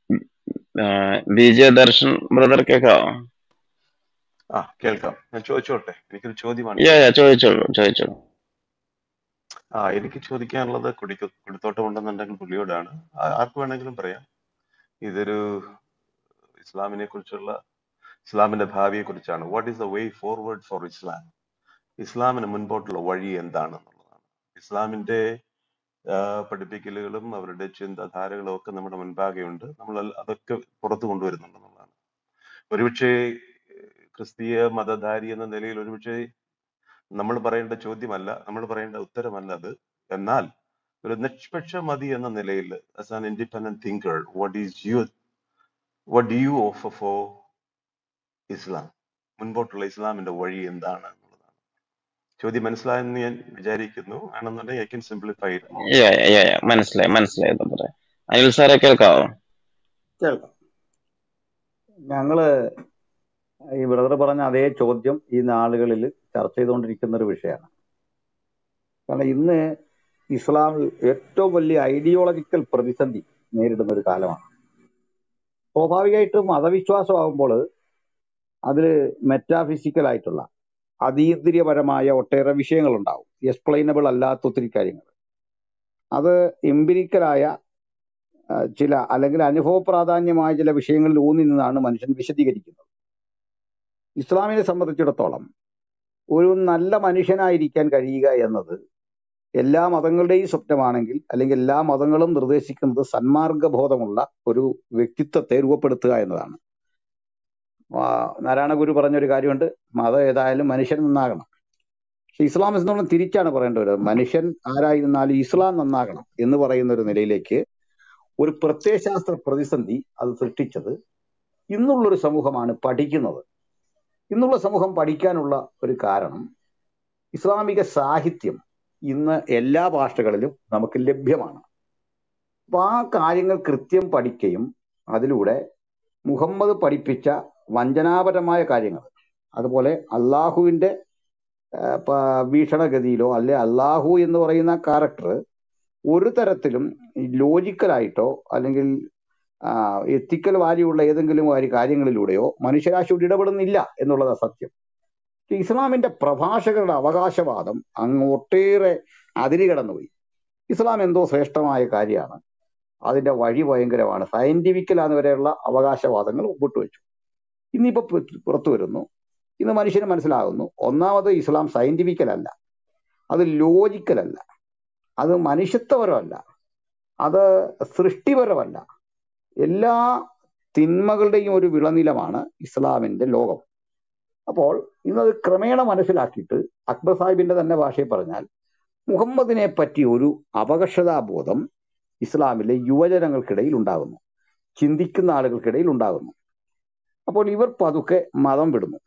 B J Darshan brother കേൾക്കാവോ ആ കേൾക്കാം ഞാൻ ചോദിച്ചോട്ടെ എനിക്കൊരു ചോദ്യമാണ് യാ യാ ചോദിക്കാൻ ചോദിച്ചോളൂ ചോദിച്ചോളൂ ആ എനിക്ക് ചോദിക്കാനുള്ളത് കുടിക്ക കുടിത്തോട്ടം ഉണ്ടെന്നുണ്ടെങ്കിൽ പുള്ളിയോടാണ് ആ- ആർക്ക് വേണമെങ്കിലും പറയാം ഇതൊരു ഇസ്ലാമിനെ കുറിച്ചുള്ള ഇസ്ലാമിന്റെ ഭാവിയെ കുറിച്ചാണ് what is the way forward for Islam ഇസ്ലാമിന് മുൻപോട്ടുള്ള വഴി എന്താണെന്നുള്ളതാണ് ഇസ്ലാമിന്റെ ആ, പഠിപ്പിക്കലുകളും അവരുടെ ചിന്താധാരകളും ഒക്കെ നമ്മുടെ മുൻപാകെയുണ്ട് നമ്മൾ അൽ- അതൊക്കെ പുറത്തു കൊണ്ടുവരുന്നുണ്ടെന്നുള്ളതാണ് ഒരുപക്ഷെ ഏഹ്, ക്രിസ്തീയ മതധാരി എന്ന നിലയിൽ ഒരുപക്ഷെ നമ്മൾ പറയേണ്ട ചോദ്യമല്ല നമ്മൾ പറയേണ്ട ഉത്തരമല്ല അത് എന്നാൽ ഒരു നിഷ്പക്ഷമതി എന്ന നിലയിൽ as an independent thinker what is you what do you offer for Islam മുൻപോട്ടുള്ള ഇസ്ലാമിന്റെ വഴി എന്താണ് എന്നുള്ളതാണ് ചോദ്യം മനസ്സിലായെന്ന് ഞാൻ വിചാരിക്കുന്നു ആണെന്നുണ്ടെങ്കിൽ I can simplify it more yeah yeah yeah yeah മനസ്സിലായി മനസ്സിലായി ബ്രദറെ അനിൽ സാറെ കേൾക്കാവോ കേൾക്കാം ഞങ്ങള് ഈ ബ്രദർ പറഞ്ഞ അതേ ചോദ്യം ഈ നാളുകളിൽ ചർച്ച ചെയ്തുകൊണ്ടിരിക്കുന്ന ഒരു വിഷയമാണ് കാരണം ഇന്ന് ഇസ്ലാമിൽ ഏറ്റവും വലിയ ഐഡിയോളജിക്കൽ പ്രതിസന്ധി നേരിടുന്ന ഒരു കാലമാണ് സ്വാഭാവികമായിട്ടും മതവിശ്വാസമാകുമ്പോൾ അതിൽ മെറ്റാഫിസിക്കൽ ആയിട്ടുള്ള അതീന്ദ്രിയപരമായ ഒട്ടേറെ വിഷയങ്ങൾ ഉണ്ടാവും എക്സ്പ്ലൈനബിൾ അല്ലാത്ത ഒത്തിരി കാര്യങ്ങൾ അത് എംപിരിക്കലായ ആ, ചില അല്ലെങ്കിൽ അനുഭവ പ്രാധാന്യമായ ചില വിഷയങ്ങളിൽ ഊന്നി നിന്നാണ് മനുഷ്യൻ വിശദീകരിക്കുന്നത് ഇസ്ലാമിനെ സംബന്ധിച്ചിടത്തോളം ഒരു നല്ല മനുഷ്യനായിരിക്കാൻ കഴിയുക എന്നത് എല്ലാ മതങ്ങളുടെയും സ്വപ്നമാണെങ്കിൽ അല്ലെങ്കിൽ എല്ലാ മതങ്ങളും നിർദ്ദേശിക്കുന്നത് സന്മാർഗ ബോധമുള്ള ഒരു വ്യക്തിത്വത്തെ രൂപപ്പെടുത്തുക എന്നതാണ് ആ, നാരായണ ഗുരു പറഞ്ഞൊരു കാര്യമുണ്ട് മതം ഏതായാലും മനുഷ്യൻ നന്നാകണം പക്ഷെ ഇസ്ലാം എന്നോളം തിരിച്ചാണ് പറയേണ്ടത് മനുഷ്യൻ ആരായിരുന്നാലും ഇസ്ലാം നന്നാകണം എന്ന് പറയുന്ന ഒരു നിലയിലേക്ക് ഒരു പ്രത്യയശാസ്ത്ര പ്രതിസന്ധി അത് സൃഷ്ടിച്ചത് ഇന്നുള്ളൊരു സമൂഹമാണ് പഠിക്കുന്നത് ഇന്നുള്ള സമൂഹം പഠിക്കാനുള്ള ഒരു കാരണം ഇസ്ലാമിക സാഹിത്യം ഇന്ന് എല്ലാ ഭാഷകളിലും നമുക്ക് ലഭ്യമാണ് അപ്പൊ ആ കാര്യങ്ങൾ കൃത്യം പഠിക്കുകയും അതിലൂടെ മുഹമ്മദ് പഠിപ്പിച്ച വഞ്ചനാപരമായ കാര്യങ്ങൾ അതുപോലെ അള്ളാഹുവിന്റെ ആ, പ- വീക്ഷണഗതിയിലോ അല്ലെ അള്ളാഹു എന്ന് പറയുന്ന ക്യാരക്ടർ ഒരു തരത്തിലും ലോജിക്കലായിട്ടോ അല്ലെങ്കിൽ എത്തിക്കൽ വാല്യുള്ള ഏതെങ്കിലും ഒരു കാര്യങ്ങളിലൂടെയോ മനുഷ്യരാശിയോട് ഇടപെടുന്നില്ല എന്നുള്ളതാണ് സത്യം ഈ ഇസ്ലാമിന്റെ പ്രഭാഷകരുടെ അവകാശവാദം അങ്ങ് ഒട്ടേറെ അതിര് കടന്നുപോയി ഇസ്ലാം എന്തോ ശ്രേഷ്ഠമായ കാര്യമാണ് അതിന്റെ വഴി ഭയങ്കരമാണ് സയന്റിഫിക്കലാന്ന് വരെയുള്ള അവകാശവാദങ്ങൾ മുമ്പോട്ട് വെച്ചു ഇന്നിപ്പോ പു- പുറത്തു വരുന്നു ഇന്ന് മനുഷ്യന് മനസ്സിലാകുന്നു ഒന്നാമത് ഇസ്ലാം സയന്റിഫിക്കൽ അല്ല അത് ലോജിക്കൽ അല്ല അത് മനുഷ്യത്വപരമല്ല അത് സൃഷ്ടിപരമല്ല എല്ലാ തിന്മകളുടെയും ഒരു വിളനിലമാണ് ഇസ്ലാമിന്റെ ലോകം അപ്പോൾ ഇന്നത് ക്രമേണ മനസ്സിലാക്കിയിട്ട് അക്ബർ സാഹിബിന്റെ തന്നെ ഭാഷയിൽ പറഞ്ഞാൽ മുഹമ്മദിനെ പറ്റി ഒരു അപകർഷതാബോധം ഇസ്ലാമിലെ യുവജനങ്ങൾക്കിടയിൽ ഉണ്ടാകുന്നു ചിന്തിക്കുന്ന ആളുകൾക്കിടയിൽ ഉണ്ടാകുന്നു അപ്പോൾ ഇവർ പതുക്കെ മതം വിടുന്നു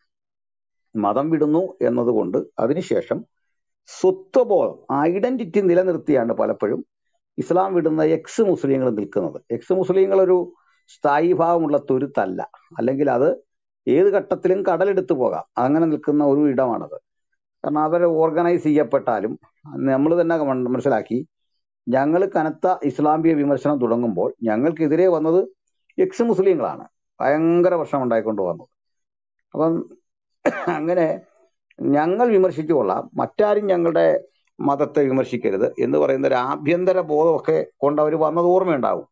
മതം വിടുന്നു എന്നതുകൊണ്ട് അതിനുശേഷം സ്വത്വബോധം ഐഡന്റിറ്റി നിലനിർത്തിയാണ് പലപ്പോഴും ഇസ്ലാം വിടുന്ന എക്സ് മുസ്ലിങ്ങൾ നിൽക്കുന്നത് എക്സ് മുസ്ലിങ്ങൾ ഒരു സ്ഥായി ഭാവമുള്ള തുരുത്തല്ല അല്ലെങ്കിൽ അത് ഏത് ഘട്ടത്തിലും കടലെടുത്ത് പോകാം അങ്ങനെ നിൽക്കുന്ന ഒരു ഇടമാണത് കാരണം അവർ ഓർഗനൈസ് ചെയ്യപ്പെട്ടാലും നമ്മൾ തന്നെ മൻ- മനസ്സിലാക്കി ഞങ്ങൾ കനത്ത ഇസ്ലാമിക വിമർശനം തുടങ്ങുമ്പോൾ ഞങ്ങൾക്കെതിരെ വന്നത് എക്സ് മുസ്ലിങ്ങളാണ് ഭയങ്കര പ്രശ്നം ഉണ്ടായിക്കൊണ്ട് വന്നത് അപ്പം അങ്ങനെ ഞങ്ങൾ വിമർശിച്ചു കൊള്ളാം മറ്റാരും ഞങ്ങളുടെ മതത്തെ വിമർശിക്കരുത് എന്ന് പറയുന്ന ഒരു ആഭ്യന്തര ബോധമൊക്കെ കൊണ്ട് അവർ വന്നത് ഓർമ്മയുണ്ടാവും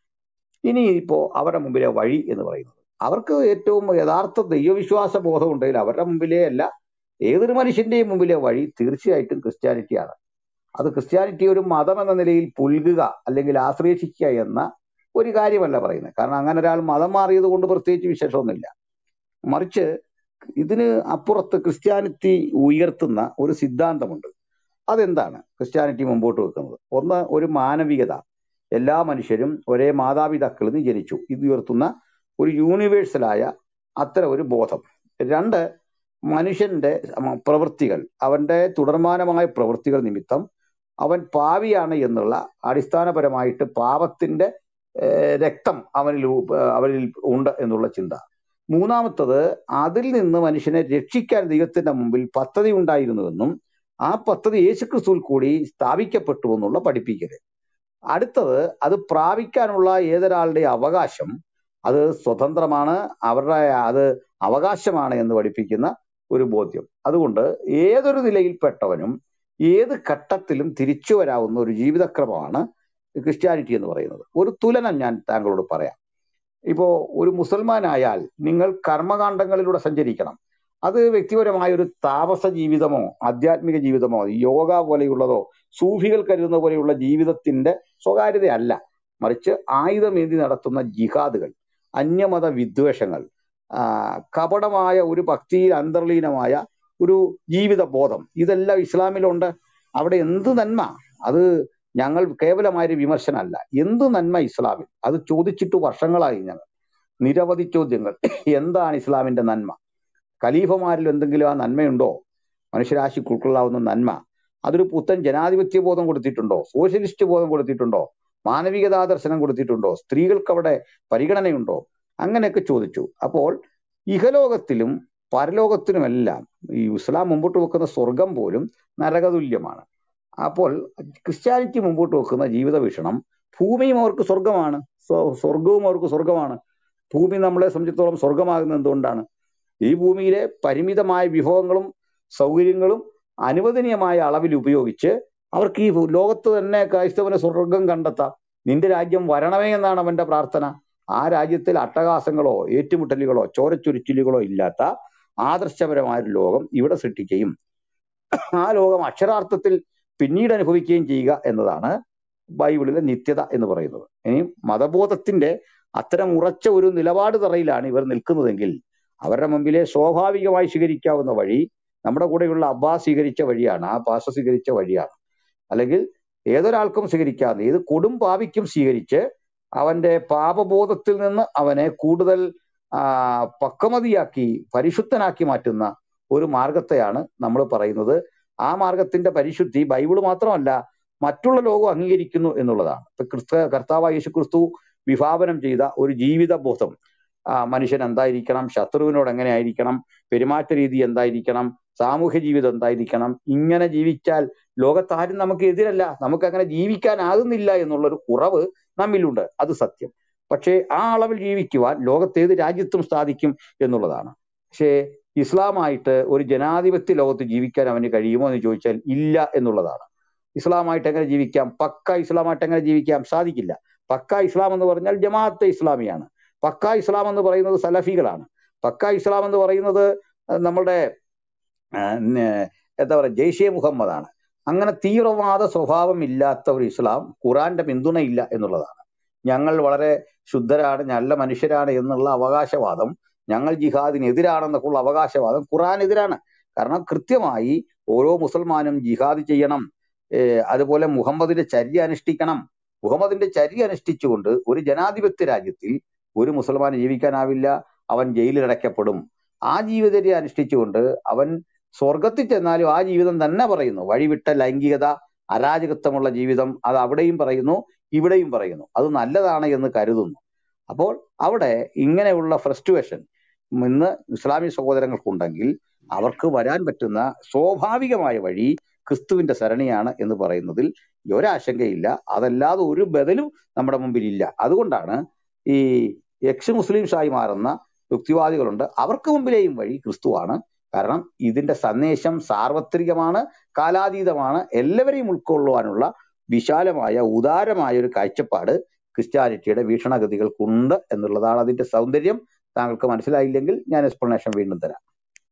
ഇനി ഇപ്പോ അവരുടെ മുമ്പിലെ വഴി എന്ന് പറയുന്നത് അവർക്ക് ഏറ്റവും യഥാർത്ഥ ദൈവവിശ്വാസ ബോധം ഉണ്ടെങ്കിൽ അവരുടെ മുമ്പിലേ അല്ല ഏതൊരു മനുഷ്യന്റെയും മുമ്പിലെ വഴി തീർച്ചയായിട്ടും ക്രിസ്ത്യാനിറ്റിയാണ് അത് ക്രിസ്ത്യാനിറ്റി ഒരു മതം എന്ന നിലയിൽ പുൽകുക അല്ലെങ്കിൽ ആശ്രയിക്കുക എന്ന ഒരു കാര്യമല്ല പറയുന്നത് കാരണം അങ്ങനെ ഒരാൾ മതം മാറിയത് കൊണ്ട് പ്രത്യേകിച്ച് വിശേഷമൊന്നുമില്ല മറിച്ച് ഇതിന് അപ്പുറത്ത് ക്രിസ്ത്യാനിറ്റി ഉയർത്തുന്ന ഒരു സിദ്ധാന്തമുണ്ട് അതെന്താണ് ക്രിസ്ത്യാനിറ്റി മുമ്പോട്ട് വെക്കുന്നത് ഒന്ന് ഒരു മാനവികത എല്ലാ മനുഷ്യരും ഒരേ മാതാപിതാക്കളിൽ നിന്ന് ജനിച്ചു ഇത് ഉയർത്തുന്ന ഒരു യൂണിവേഴ്സലായ അത്തരം ഒരു ബോധം രണ്ട് മനുഷ്യന്റെ മ- പ്രവൃത്തികൾ അവന്റെ തുടർമാനമായ പ്രവൃത്തികൾ നിമിത്തം അവൻ പാവിയാണ് എന്നുള്ള അടിസ്ഥാനപരമായിട്ട് പാപത്തിന്റെ ഏഹ്, രക്തം അവനിൽ ഉ- അവനിൽ ഉണ്ട് എന്നുള്ള ചിന്ത മൂന്നാമത്തത് അതിൽ നിന്ന് മനുഷ്യനെ രക്ഷിക്കാൻ ദൈവത്തിന്റെ മുമ്പിൽ പദ്ധതി ഉണ്ടായിരുന്നുവെന്നും ആ പദ്ധതി യേശുക്രിസ്തുവിൽ കൂടി സ്ഥാപിക്കപ്പെട്ടു എന്നുള്ള പഠിപ്പിക്കല് അടുത്തത് അത് പ്രാപിക്കാനുള്ള ഏതൊരാളുടെ അവകാശം അത് സ്വതന്ത്രമാണ് അവരുടെ അത് അവകാശമാണ് എന്ന് പഠിപ്പിക്കുന്ന ഒരു ബോധ്യം അതുകൊണ്ട് ഏതൊരു നിലയിൽപ്പെട്ടവനും ഏത് ഘട്ടത്തിലും തിരിച്ചു വരാവുന്ന ഒരു ജീവിതക്രമമാണ് ക്രിസ്ത്യാനിറ്റി എന്ന് പറയുന്നത് ഒരു തുലനം ഞാൻ താങ്കളോട് പറയാം ഇപ്പോ ഒരു മുസൽമാനായാൽ നിങ്ങൾ കർമ്മകാണ്ഡങ്ങളിലൂടെ സഞ്ചരിക്കണം അത് വ്യക്തിപരമായ ഒരു താമസ ജീവിതമോ ആധ്യാത്മിക ജീവിതമോ യോഗ പോലെയുള്ളതോ സൂഫികൾ കരുതുന്ന പോലെയുള്ള ജീവിതത്തിന്റെ സ്വകാര്യതയല്ല മറിച്ച് ആയുധമേന്തി നടത്തുന്ന ജിഹാദുകൾ അന്യമത വിദ്വേഷങ്ങൾ ആ, കപടമായ ഒരു ഭക്തിയിൽ അന്തർലീനമായ ഒരു ജീവിത ബോധം ഇതെല്ലാം ഇസ്ലാമിലുണ്ട് അവിടെ എന്ത് നന്മ അത് ഞങ്ങൾ കേവലമായ വിമർശനമല്ല എന്ത് നന്മ ഇസ്ലാമിൽ അത് ചോദിച്ചിട്ട് വർഷങ്ങളായി ഞങ്ങൾ നിരവധി ചോദ്യങ്ങൾ എന്താണ് ഇസ്ലാമിന്റെ നന്മ ഖലീഫമാരിൽ എന്തെങ്കിലും ആ നന്മയുണ്ടോ മനുഷ്യരാശിക്ക് ഉൾക്കൊള്ളാവുന്ന നന്മ അതൊരു പുത്തൻ ജനാധിപത്യ ബോധം കൊടുത്തിട്ടുണ്ടോ സോഷ്യലിസ്റ്റ് ബോധം കൊടുത്തിട്ടുണ്ടോ മാനവികതാ ദർശനം കൊടുത്തിട്ടുണ്ടോ സ്ത്രീകൾക്ക് അവിടെ പരിഗണനയുണ്ടോ അങ്ങനെയൊക്കെ ചോദിച്ചു അപ്പോൾ ഇഹലോകത്തിലും പരലോകത്തിനുമെല്ലാം ഈ ഇസ്ലാം മുമ്പോട്ട് വെക്കുന്ന സ്വർഗം പോലും നരകതുല്യമാണ് അപ്പോൾ ക്രിസ്ത്യാനിറ്റി മുമ്പോട്ട് വെക്കുന്ന ജീവിത വീക്ഷണം ഭൂമിയും അവർക്ക് സ്വർഗമാണ് സ്വ- സ്വർഗവും അവർക്ക് സ്വർഗമാണ് ഭൂമി നമ്മളെ സംബന്ധിച്ചിടത്തോളം സ്വർഗമാകുന്നത് എന്തുകൊണ്ടാണ് ഈ ഭൂമിയിലെ പരിമിതമായ വിഭവങ്ങളും സൗകര്യങ്ങളും അനുവദനീയമായ അളവിൽ ഉപയോഗിച്ച് അവർക്ക് ഈ ലോകത്ത് തന്നെ ക്രൈസ്തവന് സ്വർഗം കണ്ടെത്താം നിന്റെ രാജ്യം വരണമേ എന്നാണ് അവന്റെ പ്രാർത്ഥന ആ രാജ്യത്തിൽ അട്ടഹാസങ്ങളോ ഏറ്റുമുട്ടലുകളോ ചോരച്ചൊരിച്ചിലുകളോ ഇല്ലാത്ത ആദർശപരമായ ഒരു ലോകം ഇവിടെ സൃഷ്ടിക്കുകയും ആ ലോകം അക്ഷരാർത്ഥത്തിൽ പിന്നീട് അനുഭവിക്കുകയും ചെയ്യുക എന്നതാണ് ബൈബിളിലെ നിത്യത എന്ന് പറയുന്നത് ഇനി മതബോധത്തിന്റെ അത്തരം ഉറച്ച ഒരു നിലപാട് തറയിലാണ് ഇവർ നിൽക്കുന്നതെങ്കിൽ അവരുടെ മുമ്പിലെ സ്വാഭാവികമായി സ്വീകരിക്കാവുന്ന വഴി നമ്മുടെ കൂടെയുള്ള അബ്ബാസ് സ്വീകരിച്ച വഴിയാണ് ആ പാസ സ്വീകരിച്ച വഴിയാണ് അല്ലെങ്കിൽ ഏതൊരാൾക്കും സ്വീകരിക്കാവുന്ന ഏത് കൊടും പാപിക്കും സ്വീകരിച്ച് അവന്റെ പാപബോധത്തിൽ നിന്ന് അവനെ കൂടുതൽ ആ, പക്വമതിയാക്കി പരിശുദ്ധനാക്കി മാറ്റുന്ന ഒരു മാർഗത്തെയാണ് നമ്മൾ പറയുന്നത് ആ മാർഗത്തിന്റെ പരിശുദ്ധി ബൈബിള് മാത്രമല്ല മറ്റുള്ള ലോകം അംഗീകരിക്കുന്നു എന്നുള്ളതാണ് ഇപ്പൊ ക്രിസ്ത കർത്താവ് യേശു ക്രിസ്തു വിഭാവനം ചെയ്ത ഒരു ജീവിത ബോധം ആ, മനുഷ്യൻ എന്തായിരിക്കണം ശത്രുവിനോട് എങ്ങനെ ആയിരിക്കണം പെരുമാറ്റ രീതി എന്തായിരിക്കണം സാമൂഹ്യ ജീവിതം എന്തായിരിക്കണം ഇങ്ങനെ ജീവിച്ചാൽ ലോകത്താരും നമുക്ക് എതിരല്ല നമുക്ക് അങ്ങനെ ജീവിക്കാനാകുന്നില്ല എന്നുള്ളൊരു കുറവ് നമ്മിലുണ്ട് അത് സത്യം പക്ഷേ ആ അളവിൽ ജീവിക്കുവാൻ ലോകത്ത് ഏത് രാജ്യത്തും സാധിക്കും എന്നുള്ളതാണ് പക്ഷേ ഇസ്ലാമായിട്ട് ഒരു ജനാധിപത്യ ലോകത്ത് ജീവിക്കാൻ അവന് കഴിയുമോ എന്ന് ചോദിച്ചാൽ ഇല്ല എന്നുള്ളതാണ് ഇസ്ലാമായിട്ട് എങ്ങനെ ജീവിക്കാം പക്ക ഇസ്ലാമായിട്ട് എങ്ങനെ ജീവിക്കാം സാധിക്കില്ല പക്ക ഇസ്ലാം എന്ന് പറഞ്ഞാൽ ജമാഅത്തെ ഇസ്ലാമിയാണ് പക്ക ഇസ്ലാം എന്ന് പറയുന്നത് സലഫികളാണ് പക്ക ഇസ്ലാം എന്ന് പറയുന്നത് അഹ് നമ്മുടെ ആ, ന- എന്താ പറയുക ജെയ്ഷെ മുഹമ്മദാണ് അങ്ങനെ തീവ്രവാദ സ്വഭാവം ഇല്ലാത്ത ഒരു ഇസ്ലാം ഖുറാന്റെ പിന്തുണയില്ല എന്നുള്ളതാണ് ഞങ്ങൾ വളരെ ശുദ്ധരാണ് നല്ല മനുഷ്യരാണ് എന്നുള്ള അവകാശവാദം ഞങ്ങൾ ജിഹാദിനെതിരാണെന്നൊക്കെയുള്ള അവകാശവാദം ഖുറാനെതിരാണ് കാരണം കൃത്യമായി ഓരോ മുസൽമാനും ജിഹാദ് ചെയ്യണം ഏഹ് അതുപോലെ മുഹമ്മദിന്റെ ചര്യ അനുഷ്ഠിക്കണം മുഹമ്മദിന്റെ ചര്യ അനുഷ്ഠിച്ചുകൊണ്ട് ഒരു ജനാധിപത്യ രാജ്യത്തിൽ ഒരു മുസൽമാന് ജീവിക്കാനാവില്ല അവൻ ജയിലിൽ അടയ്ക്കപ്പെടും ആ ജീവിതചര്യ അനുഷ്ഠിച്ചുകൊണ്ട് അവൻ സ്വർഗത്തിൽ ചെന്നാലും ആ ജീവിതം തന്നെ പറയുന്നു വഴിവിട്ട ലൈംഗികത അരാജകത്വമുള്ള ജീവിതം അത് അവിടെയും പറയുന്നു ഇവിടെയും പറയുന്നു അത് നല്ലതാണ് എന്ന് കരുതുന്നു അപ്പോൾ അവിടെ ഇങ്ങനെയുള്ള ഫ്രസ്ട്രേഷൻ ഇന്ന് ഇസ്ലാമിക സഹോദരങ്ങൾക്കുണ്ടെങ്കിൽ അവർക്ക് വരാൻ പറ്റുന്ന സ്വാഭാവികമായ വഴി ക്രിസ്തുവിന്റെ സരണിയാണ് എന്ന് പറയുന്നതിൽ ഒരാശങ്കയില്ല അതല്ലാതെ ഒരു ബദലും നമ്മുടെ മുമ്പിൽ ഇല്ല അതുകൊണ്ടാണ് ഈ എക്സ് മുസ്ലിംസായി മാറുന്ന യുക്തിവാദികളുണ്ട് അവർക്ക് മുമ്പിലെയും വഴി ക്രിസ്തുവാണ് കാരണം ഇതിന്റെ സന്ദേശം സാർവത്രികമാണ് കാലാതീതമാണ് എല്ലാവരെയും ഉൾക്കൊള്ളുവാനുള്ള വിശാലമായ ഉദാരമായ ഒരു കാഴ്ചപ്പാട് ക്രിസ്ത്യാനിറ്റിയുടെ വീക്ഷണഗതികൾക്കുണ്ട് എന്നുള്ളതാണ് അതിന്റെ സൗന്ദര്യം താങ്കൾക്ക് മനസ്സിലായില്ലെങ്കിൽ ഞാൻ എക്സ്പ്ലനേഷൻ വീണ്ടും തരാം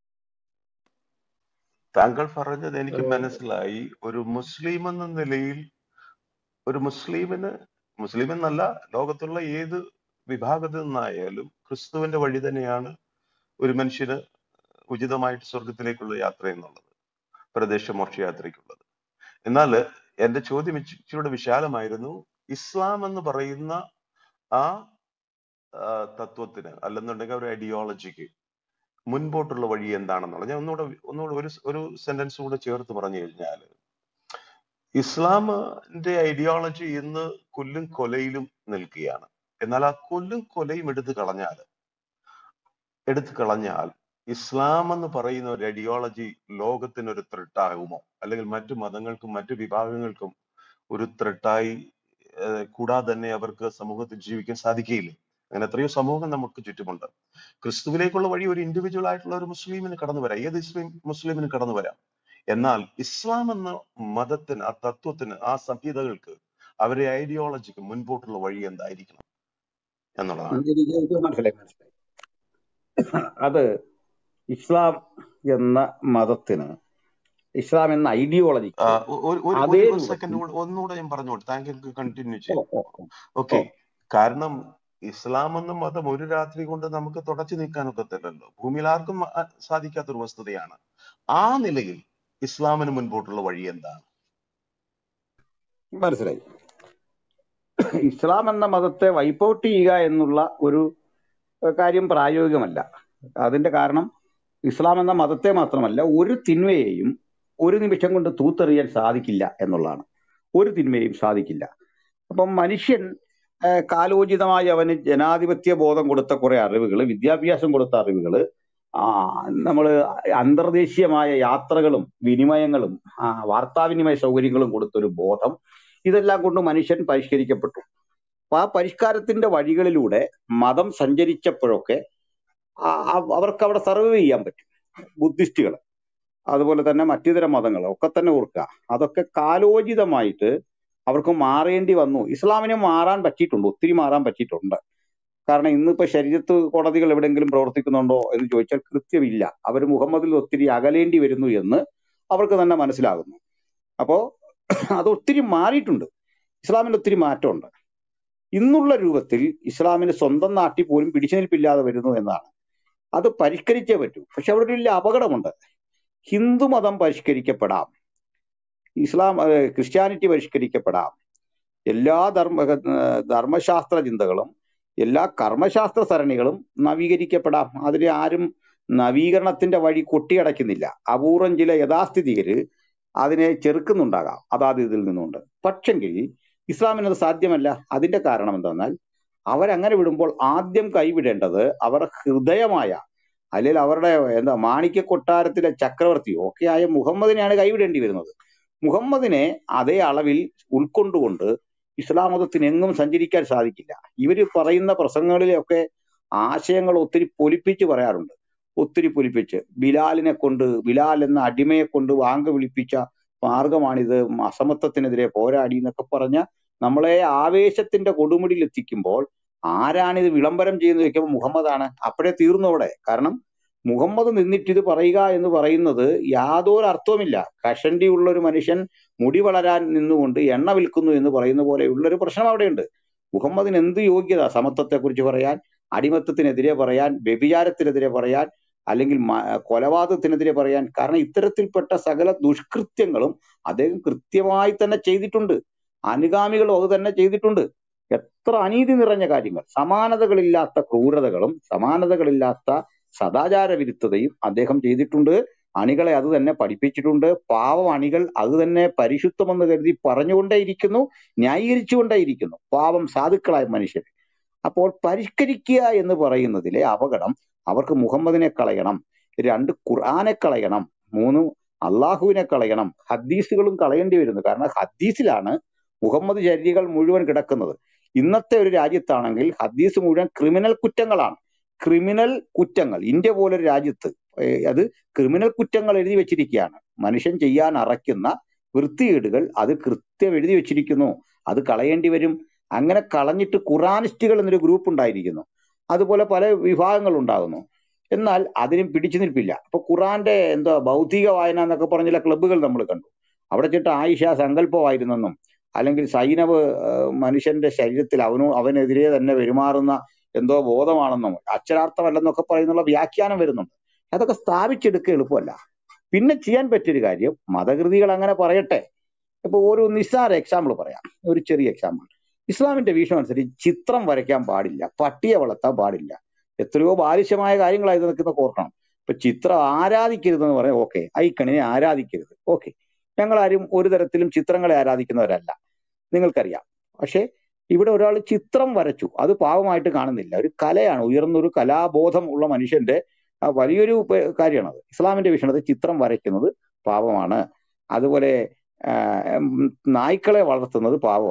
താങ്കൾ പറഞ്ഞത് എനിക്ക് ഏഹ് മനസ്സിലായി ഒരു മുസ്ലിം എന്ന നിലയിൽ ഒരു മുസ്ലിമിന് മുസ്ലിം എന്നല്ല ലോകത്തുള്ള ഏത് വിഭാഗത്തിൽ നിന്നായാലും ക്രിസ്തുവിന്റെ വഴി തന്നെയാണ് ഒരു മനുഷ്യന് ഉചിതമായിട്ട് സ്വർഗത്തിലേക്കുള്ള യാത്ര എന്നുള്ളത് പ്രദേശ മോക്ഷയാത്രയ്ക്കുള്ളത് എന്നാൽ എന്റെ ചോദ്യം ഇച്ചി- ഇച്ചിരൂടെ വിശാലമായിരുന്നു ഇസ്ലാം എന്ന് പറയുന്ന ആ ആ, തത്വത്തിന് അല്ലെന്നുണ്ടെങ്കിൽ ഒരു ഐഡിയോളജിക്ക് മുൻപോട്ടുള്ള വഴി എന്താണെന്നുള്ളത് ഞാൻ ഒന്നുകൂടെ ഒന്നുകൂടെ ഒരു ഒരു സെന്റൻസ് കൂടെ ചേർത്ത് പറഞ്ഞു കഴിഞ്ഞാൽ ഇസ്ലാമിന്റെ ഐഡിയോളജി ഇന്ന് കൊല്ലും കൊലയിലും നിൽക്കുകയാണ് എന്നാൽ ആ കൊല്ലും കൊലയും എടുത്തു കളഞ്ഞാൽ എടുത്തു കളഞ്ഞാൽ ഇസ്ലാം എന്ന് പറയുന്ന ഒരു ഐഡിയോളജി ലോകത്തിന് ഒരു ത്രെട്ടാകുമോ അല്ലെങ്കിൽ മറ്റു മതങ്ങൾക്കും മറ്റു വിഭാഗങ്ങൾക്കും ഒരു ത്രെട്ടായി ഏഹ് കൂടാതെ തന്നെ അവർക്ക് സമൂഹത്തിൽ ജീവിക്കാൻ സാധിക്കുകയില്ല അങ്ങനെ എത്രയോ സമൂഹം നമുക്ക് ചുറ്റുമുണ്ട് ക്രിസ്തുവിലേക്കുള്ള വഴി ഒരു ഇൻഡിവിജ്വൽ ആയിട്ടുള്ള ഒരു മുസ്ലിമിന് കടന്നു വരാം ഏത് ഇസ്ലിം മുസ്ലിമിന് കടന്നു വരാം എന്നാൽ ഇസ്ലാം എന്ന മതത്തിന് ആ തത്വത്തിന് ആ സംഹിതകൾക്ക് അവരുടെ ഐഡിയോളജിക്ക് മുൻപോട്ടുള്ള വഴി എന്തായിരിക്കണം എന്നുള്ളതാണ് എനിക്ക് എനിക്ക് മനസ്സിലായി മനസ്സിലായി അത് ഇസ്ലാം എന്ന മതത്തിന് ഇസ്ലാം എന്ന ആ, ഐഡിയോളജിക്ക് ഒ- ഒരു ഒരു അതേ ഒരു സെക്കൻഡ് രൂപത്തിൽ ഒന്നുകൂടെ ഞാൻ പറഞ്ഞോട്ടെ താങ്കൾക്ക് കണ്ടിന്യൂ ഓ ചെയ്യാം ഓ ഓ ഓക്കെ ഓ കാരണം ഇസ്ലാം എന്ന മതം ഒരു രാത്രി കൊണ്ട് നമുക്ക് തുടച്ചു നീക്കാൻ ഒക്കത്തില്ലല്ലോ ഭൂമിയിൽ ആർക്കും ആ- സാധിക്കാത്തൊരു വസ്തുതയാണ് ആ നിലയിൽ ഇസ്ലാമിന് മുൻപോട്ടുള്ള വഴി എന്താണ് മനസ്സിലായി ഇസ്ലാം എന്ന മതത്തെ വൈപ്പ് ഔട്ട് ചെയ്യുക എന്നുള്ള ഒരു ഏഹ്, കാര്യം പ്രായോഗികമല്ല അതിന്റെ കാരണം ഇസ്ലാം എന്ന മതത്തെ മാത്രമല്ല ഒരു തിന്മയെയും ഒരു നിമിഷം കൊണ്ട് തൂത്തെറിയാൻ സാധിക്കില്ല എന്നുള്ളതാണ് ഒരു തിന്മയും സാധിക്കില്ല അപ്പം മനുഷ്യൻ ഏഹ്, കാലോചിതമായി അവന് ജനാധിപത്യ ബോധം കൊടുത്ത കുറെ അറിവുകൾ വിദ്യാഭ്യാസം കൊടുത്ത അറിവുകൾ ആ നമ്മൾ അന്തർദേശീയമായ യാത്രകളും വിനിമയങ്ങളും ആ, വാർത്താവിനിമയ സൗകര്യങ്ങളും കൊടുത്തൊരു ബോധം ഇതെല്ലാം കൊണ്ട് മനുഷ്യൻ പരിഷ്കരിക്കപ്പെട്ടു അപ്പൊ ആ പരിഷ്കാരത്തിന്റെ വഴികളിലൂടെ മതം സഞ്ചരിച്ചപ്പോഴൊക്കെ ആ- ആ- അവർക്ക് അവിടെ സർവൈവ് ചെയ്യാൻ പറ്റും ബുദ്ധിസ്റ്റുകൾ അതുപോലെ തന്നെ മറ്റിതര മതങ്ങൾ ഒക്കെ തന്നെ ഓർക്കുക അതൊക്കെ കാലോചിതമായിട്ട് അവർക്ക് മാറേണ്ടി വന്നു ഇസ്ലാമിന് മാറാൻ പറ്റിയിട്ടുണ്ട് ഒത്തിരി മാറാൻ പറ്റിയിട്ടുണ്ട് കാരണം ഇന്നിപ്പോ ശരീരത്ത് കോടതികൾ എവിടെയെങ്കിലും പ്രവർത്തിക്കുന്നുണ്ടോ എന്ന് ചോദിച്ചാൽ കൃത്യമില്ല അവർ മുഹമ്മദിൽ ഒത്തിരി അകലേണ്ടി വരുന്നു എന്ന് അവർക്ക് തന്നെ മനസ്സിലാകുന്നു അപ്പോ അത് ഒത്തിരി മാറിയിട്ടുണ്ട് ഇസ്ലാമിന് ഒത്തിരി മാറ്റമുണ്ട് ഇന്നുള്ള രൂപത്തിൽ ഇസ്ലാമിന് സ്വന്തം നാട്ടിൽ പോലും പിടിച്ചു നിൽപ്പില്ലാതെ വരുന്നു എന്നാണ് അത് പരിഷ്കരിച്ചേ പറ്റൂ പക്ഷെ അവിടെ ഒരു വലിയ അപകടമുണ്ട് ഹിന്ദു മതം പരിഷ്കരിക്കപ്പെടാം ഇസ്ലാം ഏഹ്, ക്രിസ്ത്യാനിറ്റി പരിഷ്കരിക്കപ്പെടാം എല്ലാ ധർമ്മ ഏഹ്, ധർമ്മശാസ്ത്ര ചിന്തകളും എല്ലാ കർമ്മശാസ്ത്ര സരണികളും നവീകരിക്കപ്പെടാം അതിനെ ആരും നവീകരണത്തിന്റെ വഴി കൊട്ടിയടയ്ക്കുന്നില്ല അപൂർവം ചില യഥാസ്ഥിതികര് അതിനെ ചെറുക്കുന്നുണ്ടാകാം അതാത് ഇതിൽ നിന്നുകൊണ്ട് പക്ഷെങ്കിൽ ഇസ്ലാമിന് അത് സാധ്യമല്ല അതിന്റെ കാരണം എന്താണെന്നാൽ അവരങ്ങനെ വിടുമ്പോൾ ആദ്യം കൈവിടേണ്ടത് അവരുടെ ഹൃദയമായ അല്ലെങ്കിൽ അവരുടെ എന്താ മാണിക്യ കൊട്ടാരത്തിലെ ചക്രവർത്തി ഒക്കെ ആയ മുഹമ്മദിനെയാണ് കൈവിടേണ്ടി വരുന്നത് മുഹമ്മദിനെ അതേ അളവിൽ ഉൾക്കൊണ്ടുകൊണ്ട് ഇസ്ലാം മതത്തിന് എങ്ങും സഞ്ചരിക്കാൻ സാധിക്കില്ല ഇവര് പറയുന്ന പ്രസംഗങ്ങളിലൊക്കെ ആശയങ്ങൾ ഒത്തിരി പൊലിപ്പിച്ച് പറയാറുണ്ട് ഒത്തിരി പൊലിപ്പിച്ച് ബിലാലിനെ കൊണ്ട് ബിലാൽ എന്ന അടിമയെ കൊണ്ട് വാങ്ക വിളിപ്പിച്ച മാർഗമാണിത് അസമത്വത്തിനെതിരെ പോരാടി എന്നൊക്കെ പറഞ്ഞ നമ്മളെ ആവേശത്തിന്റെ കൊടുമുടിയിൽ എത്തിക്കുമ്പോൾ ആരാണിത് വിളംബരം ചെയ്യുന്നത് ചോദിക്കുമ്പോൾ മുഹമ്മദാണ് അപ്പോഴേ തീർന്നു അവിടെ കാരണം മുഹമ്മദ് നിന്നിട്ട് ഇത് പറയുക എന്ന് പറയുന്നത് യാതൊരു അർത്ഥവുമില്ല കഷണ്ടി ഉള്ള ഒരു മനുഷ്യൻ മുടി വളരാൻ നിന്നുകൊണ്ട് എണ്ണ വിൽക്കുന്നു എന്ന് പറയുന്ന പോലെയുള്ള ഒരു പ്രശ്നം അവിടെയുണ്ട് മുഹമ്മദിന് എന്ത് യോഗ്യത സമത്വത്തെക്കുറിച്ച് പറയാൻ അടിമത്തത്തിനെതിരെ പറയാൻ വ്യഭിചാരത്തിനെതിരെ പറയാൻ അല്ലെങ്കിൽ മ- കൊലപാതകത്തിനെതിരെ പറയാൻ കാരണം ഇത്തരത്തിൽപ്പെട്ട സകല ദുഷ്കൃത്യങ്ങളും അദ്ദേഹം കൃത്യമായി തന്നെ ചെയ്തിട്ടുണ്ട് അനുഗാമികളും അത് തന്നെ ചെയ്തിട്ടുണ്ട് എത്ര അനീതി നിറഞ്ഞ കാര്യങ്ങൾ സമാനതകളില്ലാത്ത ക്രൂരതകളും സമാനതകളില്ലാത്ത സദാചാര വിരുദ്ധതയും അദ്ദേഹം ചെയ്തിട്ടുണ്ട് അണികളെ അത് തന്നെ പഠിപ്പിച്ചിട്ടുണ്ട് പാവം അണികൾ അത് തന്നെ പരിശുദ്ധമെന്ന് കരുതി പറഞ്ഞുകൊണ്ടേയിരിക്കുന്നു ന്യായീകരിച്ചുകൊണ്ടേയിരിക്കുന്നു പാവം സാധുക്കളായ മനുഷ്യർ അപ്പോൾ പരിഷ്കരിക്കുക എന്ന് പറയുന്നതിലെ അപകടം അവർക്ക് മുഹമ്മദിനെ കളയണം രണ്ട് ഖുർആനെ കളയണം മൂന്ന് അള്ളാഹുവിനെ കളയണം ഹദീസുകളും കളയേണ്ടി വരുന്നു കാരണം ഹദീസിലാണ് മുഹമ്മദ് ചര്യകൾ മുഴുവൻ കിടക്കുന്നത് ഇന്നത്തെ ഒരു രാജ്യത്താണെങ്കിൽ ഹദീസ് മുഴുവൻ ക്രിമിനൽ കുറ്റങ്ങളാണ് ക്രിമിനൽ കുറ്റങ്ങൾ ഇന്ത്യ പോലൊരു രാജ്യത്ത് ഏഹ് അത് ക്രിമിനൽ കുറ്റങ്ങൾ എഴുതി വെച്ചിരിക്കുകയാണ് മനുഷ്യൻ ചെയ്യാൻ അറയ്ക്കുന്ന വൃത്തികേടുകൾ അത് കൃത്യം എഴുതി വെച്ചിരിക്കുന്നു അത് കളയേണ്ടി വരും അങ്ങനെ കളഞ്ഞിട്ട് ഖുറാനിസ്റ്റുകൾ എന്നൊരു ഗ്രൂപ്പ് ഉണ്ടായിരിക്കുന്നു അതുപോലെ പല വിഭാഗങ്ങൾ ഉണ്ടാകുന്നു എന്നാൽ അതിനും പിടിച്ചു നിൽപ്പില്ല അപ്പൊ ഖുറാന്റെ എന്താ ഭൗതിക വായന എന്നൊക്കെ പറഞ്ഞ ചില ക്ലബ്ബുകൾ നമ്മൾ കണ്ടു അവിടെ ചെന്നിട്ട് ആയിഷ സങ്കല്പമായിരുന്നെന്നും അല്ലെങ്കിൽ സൈനവ് ഏഹ്, മനുഷ്യന്റെ ശരീരത്തിൽ അവനു അവനെതിരെ തന്നെ പെരുമാറുന്ന എന്തോ ബോധമാണെന്നും അക്ഷരാർത്ഥമല്ലെന്നൊക്കെ പറയുന്നുള്ള വ്യാഖ്യാനം വരുന്നുണ്ട് അതൊക്കെ സ്ഥാപിച്ചെടുക്കുക എളുപ്പമല്ല പിന്നെ ചെയ്യാൻ പറ്റിയൊരു കാര്യം മതകൃതികൾ അങ്ങനെ പറയട്ടെ ഇപ്പൊ ഒരു നിസ്സാര എക്സാമ്പിൾ പറയാം ഒരു ചെറിയ എക്സാമ്പിൾ ഇസ്ലാമിന്റെ വീക്ഷണം അനുസരിച്ച് ചിത്രം വരയ്ക്കാൻ പാടില്ല പട്ടിയെ വളർത്താൻ പാടില്ല എത്രയോ ബാലിശമായ കാര്യങ്ങളാണ് ഇത് നിൽക്കുന്ന ഓർക്കണം ഇപ്പൊ ചിത്രം ആരാധിക്കരുതെന്ന് പറയാം ഓക്കെ ഐക്കണിനെ ആരാധിക്കരുത് ഓക്കെ ഞങ്ങൾ ആരും ഒരു തരത്തിലും ചിത്രങ്ങളെ ആരാധിക്കുന്നവരല്ല നിങ്ങൾക്കറിയാം പക്ഷെ ഇവിടെ ഒരാൾ ചിത്രം വരച്ചു അത് പാവമായിട്ട് കാണുന്നില്ല ഒരു കലയാണ് ഉയർന്നൊരു കലാബോധം ഉള്ള മനുഷ്യന്റെ ആ, വലിയൊരു പ- കാര്യമാണത് ഇസ്ലാമിന്റെ വീക്ഷണത്തിൽ ചിത്രം വരയ്ക്കുന്നത് പാപമാണ് അതുപോലെ ആ, ഉം, നായ്ക്കളെ വളർത്തുന്നത് പാപമാണ്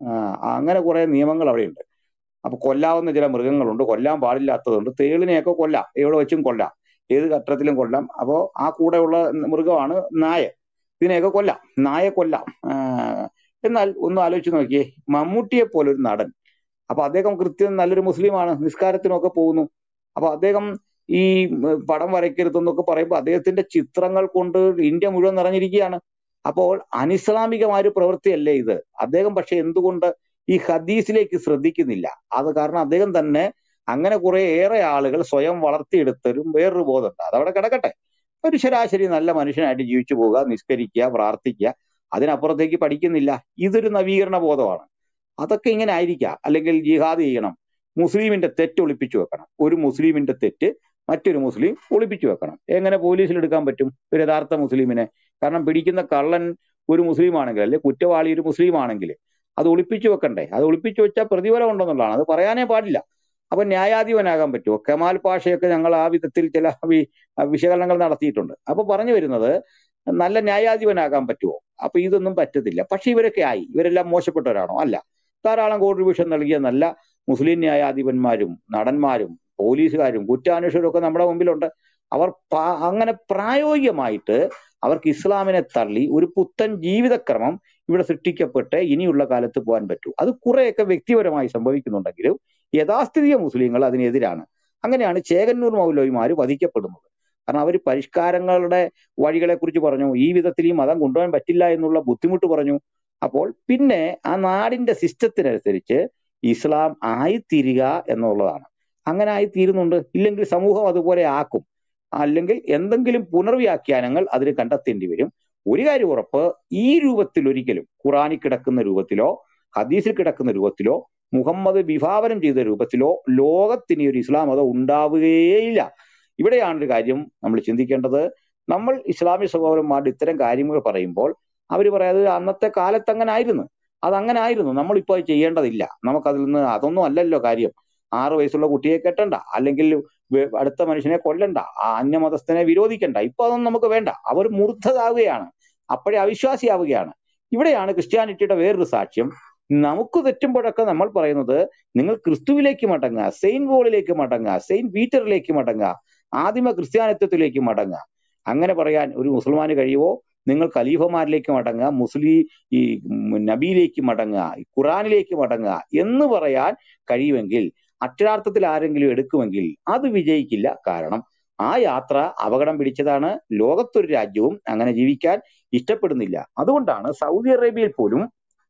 ആ, അങ്ങനെ കുറെ നിയമങ്ങൾ അവിടെയുണ്ട് അപ്പൊ കൊല്ലാവുന്ന ചില മൃഗങ്ങളുണ്ട് കൊല്ലാൻ പാടില്ലാത്തതുണ്ട് തേളിനെയൊക്കെ കൊല്ലാം എവിടെ വെച്ചും കൊല്ലാം ഏത് ഘട്ടത്തിലും കൊല്ലാം അപ്പോ ആ കൂടെയുള്ള മൃഗമാണ് നായ ഇതിനെയൊക്കെ കൊല്ലാം നായെ കൊല്ലാം ആ, എന്നാൽ ഒന്ന് ആലോചിച്ച് നോക്കിയേ മമ്മൂട്ടിയെ പോലെ ഒരു നടൻ അപ്പൊ അദ്ദേഹം കൃത്യം നല്ലൊരു മുസ്ലിമാണ് നിസ്കാരത്തിനൊക്കെ പോകുന്നു അപ്പൊ അദ്ദേഹം ഈ ഉം, പടം വരയ്ക്കരുതെന്നൊക്കെ പറയുമ്പോൾ അദ്ദേഹത്തിന്റെ ചിത്രങ്ങൾ കൊണ്ട് ഇന്ത്യ മുഴുവൻ നിറഞ്ഞിരിക്കുകയാണ് അപ്പോൾ അനിസ്ലാമികമായ ഒരു പ്രവൃത്തിയല്ലേ ഇത് അദ്ദേഹം പക്ഷെ എന്തുകൊണ്ട് ഈ ഹദീസിലേക്ക് ശ്രദ്ധിക്കുന്നില്ല അത് കാരണം അദ്ദേഹം തന്നെ അങ്ങനെ കുറെ ഏറെ ആളുകൾ സ്വയം വളർത്തിയെടുത്തൊരു വേറൊരു ബോധമുണ്ട് അതവിടെ കിടക്കട്ടെ ഒരു ശരാശരി നല്ല മനുഷ്യനായിട്ട് ജീവിച്ചു പോവുക നിസ്കരിക്കുക പ്രാർത്ഥിക്കുക അതിനപ്പുറത്തേക്ക് പഠിക്കുന്നില്ല ഇതൊരു നവീകരണ ബോധമാണ് അതൊക്കെ ഇങ്ങനെ ആയിരിക്കാം അല്ലെങ്കിൽ ജിഹാദ് ചെയ്യണം മുസ്ലിമിന്റെ തെറ്റ് ഒളിപ്പിച്ചു വെക്കണം ഒരു മുസ്ലിമിന്റെ തെറ്റ് മറ്റൊരു മുസ്ലിം ഒളിപ്പിച്ചു വെക്കണം എങ്ങനെ പോലീസിൽ എടുക്കാൻ പറ്റും ഒരു യഥാർത്ഥ മുസ്ലിമിനെ കാരണം പിടിക്കുന്ന കള്ളൻ ഒരു മുസ്ലിം ആണെങ്കിൽ അല്ലെ കുറ്റവാളി ഒരു മുസ്ലിം ആണെങ്കിൽ അത് ഒളിപ്പിച്ചു വെക്കണ്ടേ അത് ഒളിപ്പിച്ചു വെച്ചാൽ പ്രതിഫലം ഉണ്ടെന്നുള്ളതാണ് അത് പറയാനേ പാടില്ല അപ്പൊ ന്യായാധിപനാകാൻ പറ്റുമോ കമാൽ പാഷയൊക്കെ ഞങ്ങൾ ആ വിധത്തിൽ ചില വി- വിശകലനങ്ങൾ നടത്തിയിട്ടുണ്ട് അപ്പൊ പറഞ്ഞു വരുന്നത് നല്ല ന്യായാധിപനാകാൻ പറ്റുമോ അപ്പൊ ഇതൊന്നും പറ്റത്തില്ല പക്ഷെ ഇവരൊക്കെ ആയി ഇവരെല്ലാം മോശപ്പെട്ടവരാണോ അല്ല ധാരാളം കോൺട്രിബ്യൂഷൻ നൽകിയ നല്ല മുസ്ലിം ന്യായാധിപന്മാരും നടന്മാരും പോലീസുകാരും കുറ്റാന്വേഷകരും ഒക്കെ നമ്മുടെ മുമ്പിലുണ്ട് അവർ പ- അങ്ങനെ പ്രായോഗികമായിട്ട് അവർക്ക് ഇസ്ലാമിനെ തള്ളി ഒരു പുത്തൻ ജീവിതക്രമം ഇവിടെ സൃഷ്ടിക്കപ്പെട്ട് ഇനിയുള്ള കാലത്ത് പോകാൻ പറ്റൂ അത് കുറെയൊക്കെ വ്യക്തിപരമായി സംഭവിക്കുന്നുണ്ടെങ്കിലും യഥാസ്ഥിതിക മുസ്ലിങ്ങൾ അതിനെതിരാണ് അങ്ങനെയാണ് ചേകന്നൂർ മൗലവിമാർ വധിക്കപ്പെടുന്നത് കാരണം അവർ പരിഷ്കാരങ്ങളുടെ വഴികളെ കുറിച്ച് പറഞ്ഞു ഈ വിധത്തിൽ ഈ മതം കൊണ്ടുപോകാൻ പറ്റില്ല എന്നുള്ള ബുദ്ധിമുട്ട് പറഞ്ഞു അപ്പോൾ പിന്നെ ആ നാടിന്റെ സിസ്റ്റത്തിനനുസരിച്ച് ഇസ്ലാം ആയിത്തീരുക എന്നുള്ളതാണ് അങ്ങനെ ആയിത്തീരുന്നുണ്ട് ഇല്ലെങ്കിൽ സമൂഹം അതുപോലെ ആക്കും അല്ലെങ്കിൽ എന്തെങ്കിലും പുനർവ്യാഖ്യാനങ്ങൾ അതിന് കണ്ടെത്തേണ്ടി വരും ഒരു കാര്യം ഉറപ്പ് ഈ രൂപത്തിൽ ഒരിക്കലും ഖുറാനിൽ കിടക്കുന്ന രൂപത്തിലോ ഹദീസിൽ കിടക്കുന്ന രൂപത്തിലോ മുഹമ്മദ് വിഭാവനം ചെയ്ത രൂപത്തിലോ ലോകത്തിന് ഒരു ഇസ്ലാം മതം ഉണ്ടാവുകയേയില്ല ഇവിടെയാണ് ഒരു കാര്യം നമ്മൾ ചിന്തിക്കേണ്ടത് നമ്മൾ ഇസ്ലാമിക സഹോദരന്മാരുടെ ഇത്തരം കാര്യങ്ങൾ പറയുമ്പോൾ അവർ പറയാതെ അന്നത്തെ കാലത്ത് അങ്ങനെ ആയിരുന്നു അതങ്ങനെ ആയിരുന്നു നമ്മളിപ്പോൾ അത് ചെയ്യേണ്ടതില്ല നമുക്കതിൽ നിന്ന് അതൊന്നും അല്ലല്ലോ കാര്യം ആറ് വയസ്സുള്ള കുട്ടിയെ കെട്ടണ്ട അല്ലെങ്കിൽ വെ- അടുത്ത മനുഷ്യനെ കൊല്ലണ്ട ആ അന്യമതസ്ഥനെ വിരോധിക്കണ്ട ഇപ്പൊ അതൊന്നും നമുക്ക് വേണ്ട അവർ മൂർദ്ധതാവുകയാണ് അപ്പോഴേ അവിശ്വാസിയാവുകയാണ് ഇവിടെയാണ് ക്രിസ്ത്യാനിറ്റിയുടെ വേറൊരു സാക്ഷ്യം നമുക്ക് തെറ്റുമ്പോഴൊക്കെ നമ്മൾ പറയുന്നത് നിങ്ങൾ ക്രിസ്തുവിലേക്ക് മടങ്ങുക സെയിന്റ് പോളിലേക്ക് മടങ്ങുക സെയിന്റ് പീറ്ററിലേക്ക് മടങ്ങുക ആദിമ ക്രിസ്ത്യാനിത്വത്തിലേക്ക് മടങ്ങുക അങ്ങനെ പറയാൻ ഒരു മുസൽമാന് കഴിയുമോ നിങ്ങൾ ഖലീഫമാരിലേക്ക് മടങ്ങുക മുസ്ലിം ഈ ഉം നബിയിലേക്ക് മടങ്ങുക ഈ ഖുറാനിലേക്ക് മടങ്ങുക എന്ന് പറയാൻ കഴിയുമെങ്കിൽ അക്ഷരാർത്ഥത്തിൽ ആരെങ്കിലും എടുക്കുമെങ്കിൽ അത് വിജയിക്കില്ല കാരണം ആ യാത്ര അപകടം പിടിച്ചതാണ് ലോകത്തൊരു രാജ്യവും അങ്ങനെ ജീവിക്കാൻ ഇഷ്ടപ്പെടുന്നില്ല അതുകൊണ്ടാണ് സൗദി അറേബ്യയിൽ പോലും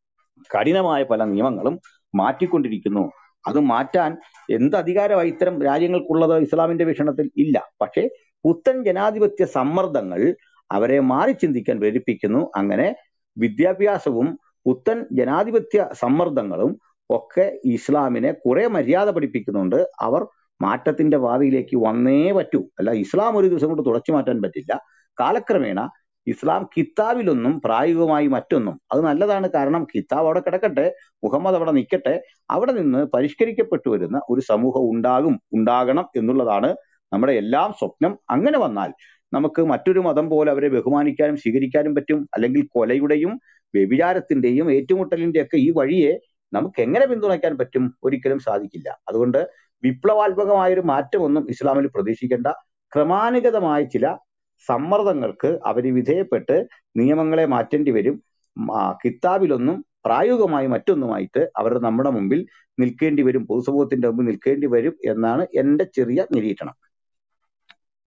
കഠിനമായ പല നിയമങ്ങളും മാറ്റിക്കൊണ്ടിരിക്കുന്നു അത് മാറ്റാൻ എന്ത് അധികാരമായി ഇത്തരം രാജ്യങ്ങൾക്കുള്ളത് ഇസ്ലാമിന്റെ വീക്ഷണത്തിൽ ഇല്ല പക്ഷേ പുത്തൻ ജനാധിപത്യ സമ്മർദ്ദങ്ങൾ അവരെ മാറി ചിന്തിക്കാൻ പ്രേരിപ്പിക്കുന്നു അങ്ങനെ വിദ്യാഭ്യാസവും പുത്തൻ ജനാധിപത്യ സമ്മർദ്ദങ്ങളും ഒക്കെ ഇസ്ലാമിനെ കുറെ മര്യാദ പഠിപ്പിക്കുന്നുണ്ട് അവർ മാറ്റത്തിന്റെ പാതയിലേക്ക് വന്നേ പറ്റൂ അല്ല ഇസ്ലാം ഒരു ദിവസം കൊണ്ട് തുടച്ചു മാറ്റാൻ പറ്റില്ല കാലക്രമേണ ഇസ്ലാം കിതാബിലൊന്നും പ്രായോഗികമായി മറ്റൊന്നും അത് നല്ലതാണ് കാരണം കിതാബ് അവിടെ കിടക്കട്ടെ മുഹമ്മദ് അവിടെ നിൽക്കട്ടെ അവിടെ നിന്ന് പരിഷ്കരിക്കപ്പെട്ടു വരുന്ന ഒരു സമൂഹം ഉണ്ടാകും ഉണ്ടാകണം എന്നുള്ളതാണ് നമ്മുടെ എല്ലാം സ്വപ്നം അങ്ങനെ വന്നാൽ നമുക്ക് മറ്റൊരു മതം പോലെ അവരെ ബഹുമാനിക്കാനും സ്വീകരിക്കാനും പറ്റും അല്ലെങ്കിൽ കൊലയുടെയും വ്യഭിചാരത്തിന്റെയും ഏറ്റുമുട്ടലിന്റെയും ഒക്കെ ഈ വഴിയെ നമുക്ക് എങ്ങനെ പിന്തുണയ്ക്കാൻ പറ്റും ഒരിക്കലും സാധിക്കില്ല അതുകൊണ്ട് വിപ്ലവാത്മകമായ ഒരു മാറ്റമൊന്നും ഇസ്ലാമിൽ പ്രതീക്ഷിക്കേണ്ട ക്രമാനുഗതമായ ചില സമ്മർദ്ദങ്ങൾക്ക് അവർ വിധേയപ്പെട്ട് നിയമങ്ങളെ മാറ്റേണ്ടി വരും ഉം, ആ, കിതാബിലൊന്നും പ്രായോഗികമായി മറ്റൊന്നുമായിട്ട് അവർ നമ്മുടെ മുമ്പിൽ നിൽക്കേണ്ടി വരും പൊതുസമൂഹത്തിന്റെ മുമ്പിൽ നിൽക്കേണ്ടി വരും എന്നാണ് എന്റെ ചെറിയ നിരീക്ഷണം